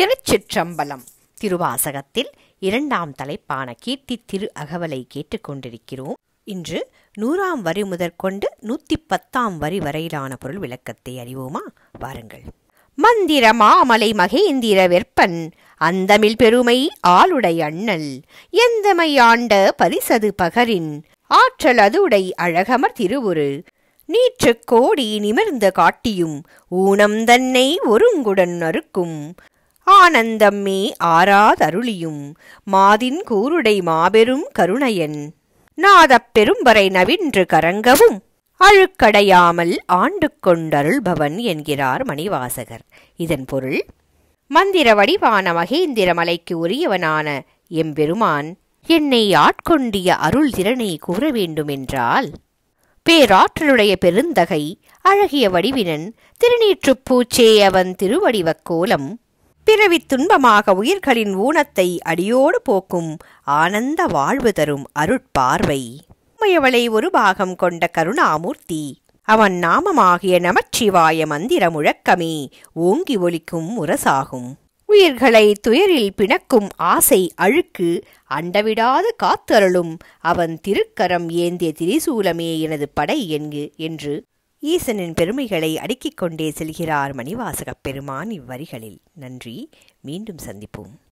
திருச்சிற்றம்பலம் திருவாசகத்தில் இரண்டாம் தலைப்பான கீர்த்தி திரு அகவலை கேட்டுக்கொண்டிருக்கிறோம் இன்று நூறாம் வரி முதற்கொண்டு நூத்தி பத்தாம் வரி வரையிலான பொருள் விளக்கத்தை அறிவோமா வாருங்கள் மந்திர மாமலை மகேந்திர வெற்பன் அந்தமிழ் பெருமை ஆளுடை அண்ணல் எந்தமை ஆண்ட பரிசது பகரின் ஆற்றல் அதுடை அழகமர் திருவுரு நீற்றுக் கோடி நிமிர்ந்த காட்டியும் ஊனம் தன்னை ஒருங்குடன் அறுக்கும் ஆனந்தம்மே ஆராதருளியும் மாதின் கூருடை மாபெரும் கருணையன் நாதப் பெரும்பறை நவின்று கரங்கவும் அழுக்கடையாமல் ஆண்டு கொண்டருள்பவன் என்கிறார் மணிவாசகர் இதன் பொருள் மந்திர வடிவான மகேந்திர மலைக்கு உரியவனான எம்பெருமான் என்னை ஆட்கொண்டிய அருள் திறனை கூற வேண்டுமென்றால் பேராற்றலுடைய பெருந்தகை அழகிய வடிவினன் திருநீற்றுப் பூச்சே அவன் திருவடிவக் கோலம் பிறவித் துன்பமாக உயிர்களின் ஊனத்தை அடியோடு போக்கும் ஆனந்த வாழ்வு தரும் அருட்பார்வை உமையவளை ஒரு பாகம் கொண்ட கருணாமூர்த்தி அவன் நாமமாகிய நமச்சிவாய மந்திர முழக்கமே ஓங்கி ஒலிக்கும் முரசாகும் உயிர்களை துயரில் பிணக்கும் ஆசை அழுக்கு அண்டவிடாது காத்தருளும் அவன் திருக்கரம் ஏந்திய திரிசூலமே எனது படை என்கு என்று ஈசனின் பெருமைகளை அடுக்கிக் கொண்டே செல்கிறார் மணிவாசகப் பெருமான் இவ்வரிகளில் நன்றி மீண்டும் சந்திப்போம்